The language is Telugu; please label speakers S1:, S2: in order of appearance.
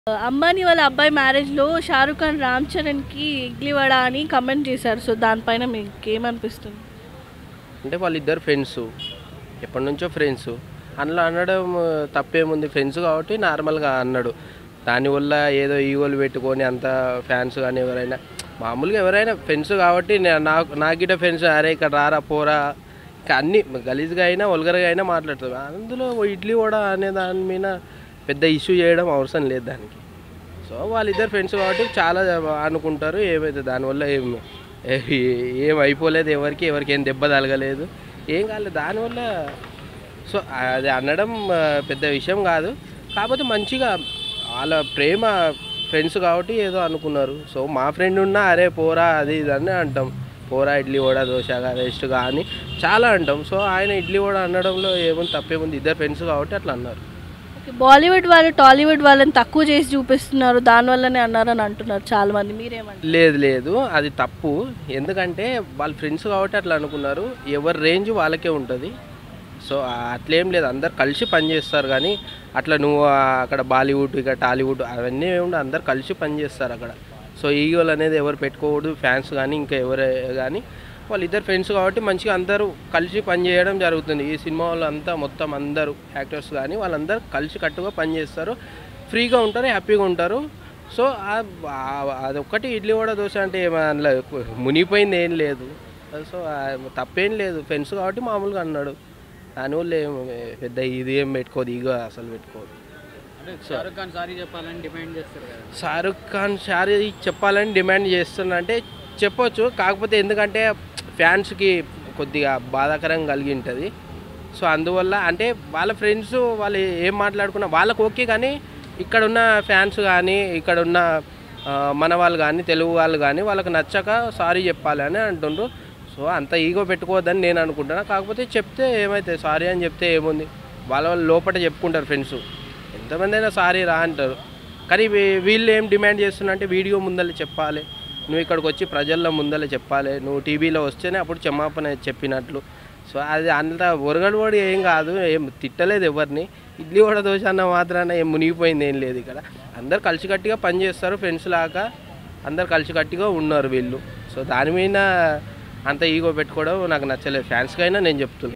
S1: అంబానీ వాళ్ళ అబ్బాయి మ్యారేజ్లో షారుఖ్ ఖాన్ రామ్ చరణ్కి ఇడ్లీ వడ అని కమెంట్ చేశారు సో దానిపైన మీకు ఏమనిపిస్తుంది
S2: అంటే వాళ్ళిద్దరు ఫ్రెండ్స్ ఎప్పటి నుంచో ఫ్రెండ్స్ అందులో అనడం తప్పేముంది ఫ్రెండ్స్ కాబట్టి నార్మల్గా అన్నాడు దానివల్ల ఏదో ఈగోలు పెట్టుకొని అంత ఫ్యాన్స్ కానీ ఎవరైనా మామూలుగా ఎవరైనా ఫ్రెండ్స్ కాబట్టి నే- నాకు నాకిట ఫ్రెండ్స్ అరే ఇక్కడ రారా పోరా ఇంకా అన్ని గలీజ్గా అయినా వల్గర్గా అయినా మాట్లాడుతుంది అందులో ఓ ఇడ్లీ కూడా అనే దాని మీద పెద్ద ఇష్యూ చేయడం అవసరం లేదు దానికి సో వాళ్ళిద్దరు ఫ్రెండ్స్ కాబట్టి చాలా అనుకుంటారు ఏమైతే దానివల్ల ఏం ఏ- ఏం అయిపోలేదు ఎవరికి ఎవరికి ఏం దెబ్బ తగలలేదు ఏం కాలేదు దానివల్ల సో అది అనడం ఆ, పెద్ద విషయం కాదు కాకపోతే మంచిగా వాళ్ళ ప్రేమ ఫ్రెండ్స్ కాబట్టి ఏదో అనుకున్నారు సో మా ఫ్రెండ్ ఉన్నా అరే పోరా అది ఇది అని అంటాం పోరా ఇడ్లీ వడ దోశగా రెస్ట్గా అని చాలా అంటాం సో ఆయన ఇడ్లీ వడ అనడంలో ఏముంది తప్పేముంది ఇద్దరు ఫ్రెండ్స్ కాబట్టి అట్లా అన్నారు
S1: ఓకే బాలీవుడ్ వాళ్ళు టాలీవుడ్ వాళ్ళని తక్కువ చేసి చూపిస్తున్నారు దానివల్లనే అన్నారని అంటున్నారు చాలా మంది మీరేమంటారు
S2: లేదు లేదు అది తప్పు ఎందుకంటే వాళ్ళ ఫ్రెండ్స్ కాబట్టి అట్లా అనుకున్నారు ఎవరి రేంజ్ వాళ్ళకే ఉంటుంది సో అట్లేం లేదు అందరు కలిసి పనిచేస్తారు కానీ అట్లా నువ్వు ఆ అక్కడ బాలీవుడ్ ఇక టాలీవుడ్ అవన్నీ ఏముండవు అందరు కలిసి పనిచేస్తారు అక్కడ సో ఈగోలు అనేది ఎవరు పెట్టుకోకూడదు ఫ్యాన్స్ కానీ ఇంకా ఎవరే కానీ వాళ్ళిద్దరు ఫ్రెండ్స్ కాబట్టి మంచిగా అందరూ కలిసి పనిచేయడం జరుగుతుంది ఈ సినిమా వాళ్ళు అంతా మొత్తం అందరూ యాక్టర్స్ కానీ వాళ్ళందరూ కలిసి కట్టుగా పనిచేస్తారు ఫ్రీగా ఉంటారు హ్యాపీగా ఉంటారు సో ఆ- ఆ- అదొక్కటి ఇడ్లీ వడ దోశ అంటే ఏమన్నా మునిగిపోయింది ఏం లేదు సో ఆ తప్పేం లేదు ఫ్రెండ్స్ కాబట్టి మామూలుగా అన్నాడు దానివల్ల ఏం పెద్ద ఇది ఏం పెట్టుకోదు ఈగో అసలు పెట్టుకోదు
S3: అంటే షారుఖ్ ఖాన్ సారీ చెప్పాలని డిమాండ్ చేస్తారు కదా
S2: షారుఖ్ ఖాన్ షారీ చెప్పాలని డిమాండ్ చేస్తున్నా అంటే చెప్పొచ్చు కాకపోతే ఎందుకంటే ఫ్యాన్స్కి కొద్దిగా బాధాకరం కలిగి ఉంటుంది సో అందువల్ల అంటే వాళ్ళ ఫ్రెండ్స్ వాళ్ళు ఏం మాట్లాడుకున్నా వాళ్ళకి ఓకే కానీ ఇక్కడ ఉన్న ఫ్యాన్స్ కానీ ఇక్కడ ఉన్న ఆ, మన వాళ్ళు కానీ తెలుగు వాళ్ళు కానీ వాళ్ళకి నచ్చక సారీ చెప్పాలి అని అంటుండ్రు సో అంత ఈగో పెట్టుకోవద్దని నేను అనుకుంటున్నా కాకపోతే చెప్తే ఏమైతే సారీ అని చెప్తే ఏముంది వాళ్ళ వాళ్ళు లోపల చెప్పుకుంటారు ఫ్రెండ్స్ ఎంతమంది అయినా సారీ రా అంటారు కానీ వీ- వీళ్ళు ఏం డిమాండ్ చేస్తున్నా అంటే వీడియో ముందర చెప్పాలి నువ్వు ఇక్కడికి వచ్చి ప్రజల్లో ముందర చెప్పాలి నువ్వు టీవీలో వస్తేనే అప్పుడు క్షమాపణ చెప్పినట్లు సో అది అంత ఒరగడబడి ఏం కాదు ఏం తిట్టలేదు ఎవరిని ఇడ్లీ వడ దోశ అన్న మాత్రాన ఏం మునిగిపోయింది ఏం లేదు ఇక్కడ అందరు కలిసికట్టుగా పనిచేస్తారు ఫ్రెండ్స్ లాగా అందరు కలిసికట్టుగా ఉన్నారు వీళ్ళు సో దాని మీద అంత ఈగో పెట్టుకోవడం నాకు నచ్చలేదు ఫ్యాన్స్కైనా నేను చెప్తున్నాను